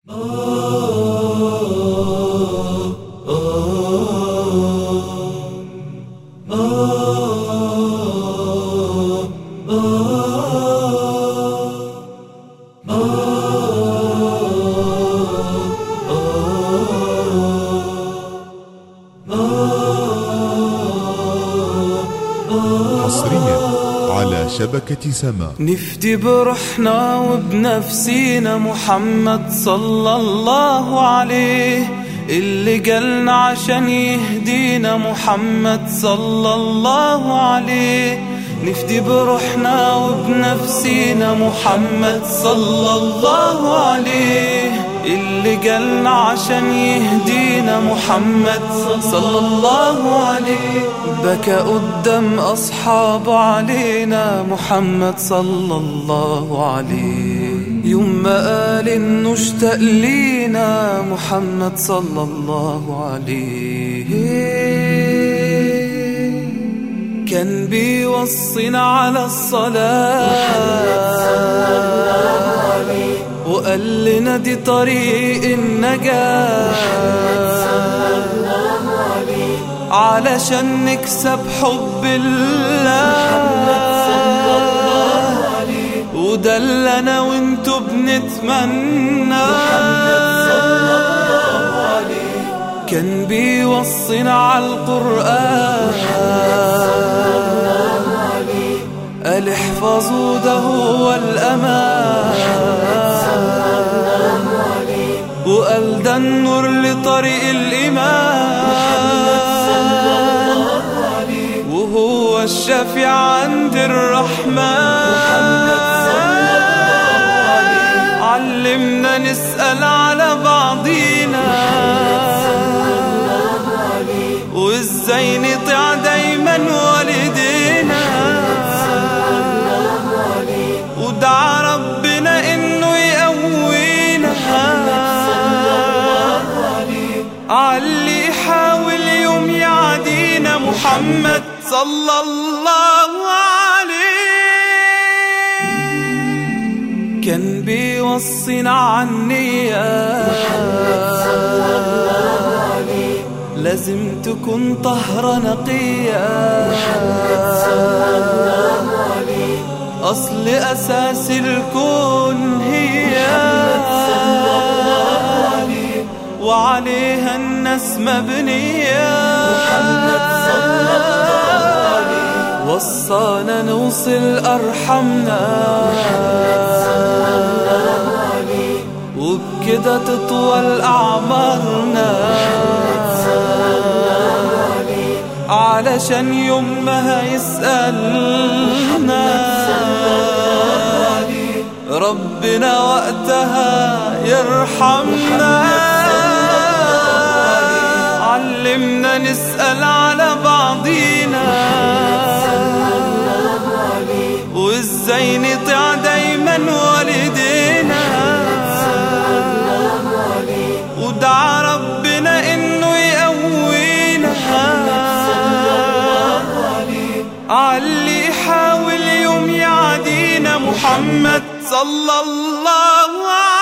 حصريا على شبكة سما نفدي بروحنا وبنفسينا محمد صلى الله عليه اللي قالنا عشان يهدينا محمد صلى الله عليه نفدي بروحنا وبنفسينا محمد صلى الله عليه اللي قالنا عشان يهدينا محمد صلى الله عليه بكى قدام أصحابه علينا محمد صلى الله عليه يوم ما قال إنه اشتاق لينا محمد صلى الله عليه كان بيوصينا على الصلاة وقال لنا دي طريق النجاة علشان نكسب حب الله وده اللي انا وانتو بنتمنى كان بيوصينا على القرآن قال احفظوا ده هو الأمان وقال ده النور لطريق الإيمان وهو الشافع عند الرحمن علمنا نسأل على بعضينا وازاي نطيع دايما والدينا ودعا ربنا انه يقوينا علي يحاول يوم يعدينا محمد صلى الله عليه كان بيوصينا عن لازم تكون طهرة نقية أصل أساس الكون هي وعليها الناس مبنية محمد صلى الله عليه وصانا نوصل أرحمنا وبكده تطول أعمارنا علشان يوم ما هيسألنا ربنا وقتها يرحمنا علمنا نسأل على بعضينا وازاي نطيع دايما والدينا ودعا ربنا انه يقوينا علي يحاول يوم يعدينا محمد صلى الله عليه